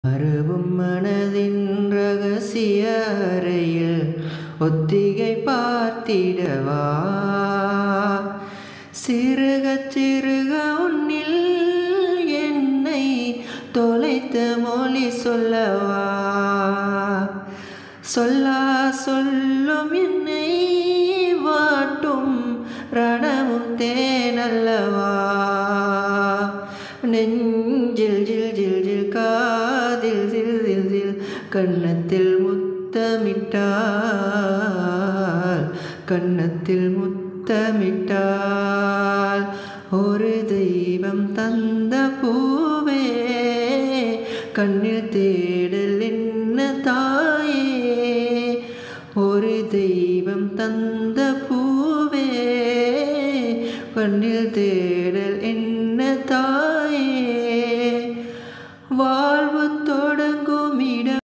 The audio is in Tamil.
மறுவும் மனதின் ரகசிய அறையில் ஒத்திகை பார்த்திடவா சிறுகச் சிறுக உன்னில் என்னை தொலைத்த மொழி சொல்லவா சொல்லா சொல்லும் என்னை வாட்டும் ரணமும் தேனல்லவா நெஞ்சில் ஜில் ஜில் ஜில் காதில் சில் சில் சில் கன்னத்தில் முத்தமிட்டால் கன்னத்தில் முத்தமிட்டால் ஒரு தெய்வம் தந்த பூவே கண்ணில் தேடல் என்ன தாயே ஒரு தெய்வம் தந்த பூவே கண்ணில் தேடல்